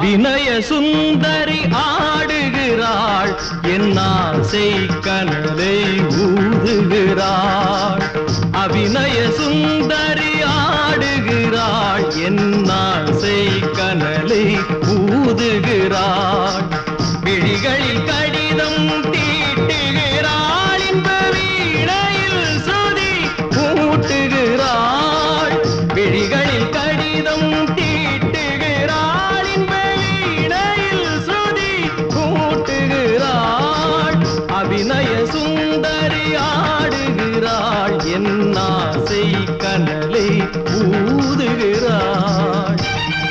அபிநய சுந்தரி ஆடுகிறாள் என் ஆசை கனலை ஊதுகிறாள் அபிநய சுந்தரி ஆடுகிறாள் என் ஆசை கனலை ஊதுகிறாள் விழிகளில் கடிதம் தீட்டுகிறாள் இன்ப வீணையில் சுதி கூட்டுகிறாள் விழிகளில் கடிதம் தீட்டுகிறாள் இன்ப வீணையில் சுதி கூட்டுகிறாள் அபிநய சுந்தரி ஆடுகிறாள் என் ஆசை கனலை ஊதுகிறாள்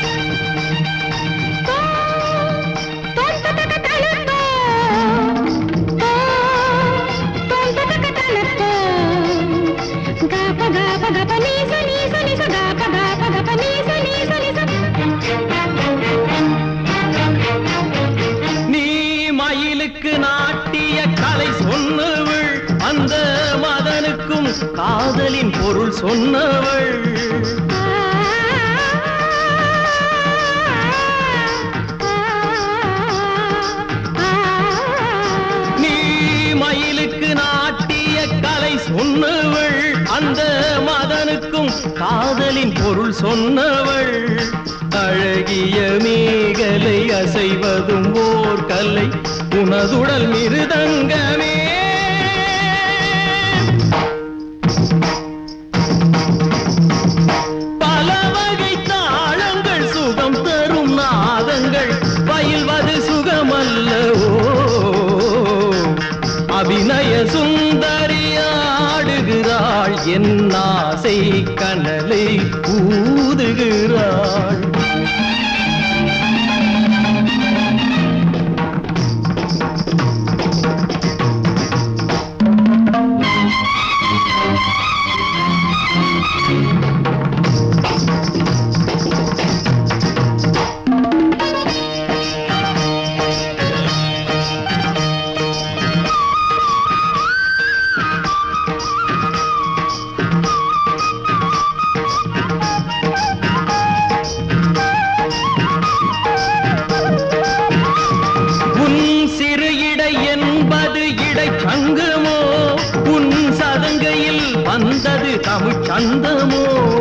நீ மயிலுக்கு நாட்டிய கலை சொன்னவள் அந்த மதனுக்கும் காதலின் பொருள் சொன்னவள் நீ மயிலுக்கு நாட்டிய கலை சொன்னவள் அந்த மதனுக்கும் காதலின் பொருள் சொன்னவள் அழகிய மேகலை அசைவதும் ஓர் கலை உனதுடல் மிருதங்கமே பல வகை தாளங்கள் சுகம் தரும் நாதங்கள் பயில்வது சுகமல்லவோ அபிநய சுந்தரியாடுகிறாள் என் ஆசை கனலை ஊதுகிறாள் உன் சிறு இடை என்பது இடை சங்கமோ உன் சதங்கையில் வந்தது தமிழ் சந்தமோ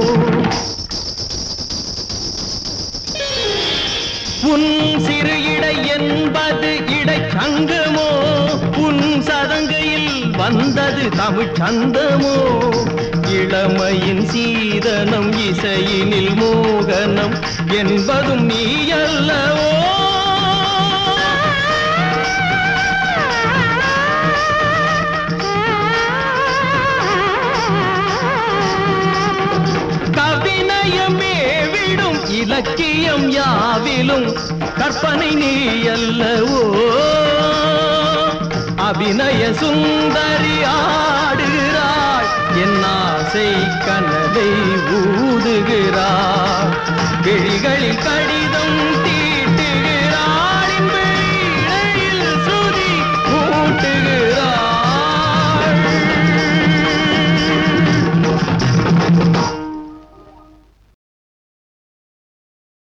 உன் சிறு இடை என்பது இடை சங்கமோ உன் சதங்கையில் வந்தது தமிழ் சந்தமோ இளமையின் சீதனம் இசையினில் மோகனம் என்பதும் நீ அல்லவோ கவினயமே விடும் இலக்கியம் யாவிலும் கற்பனை நீ அல்லவோ அபிநய சுந்தரி ஆடுகிறாள் என் ஆசை கனலை ஊதுகிறாள் கிழிகளில் கடிதம்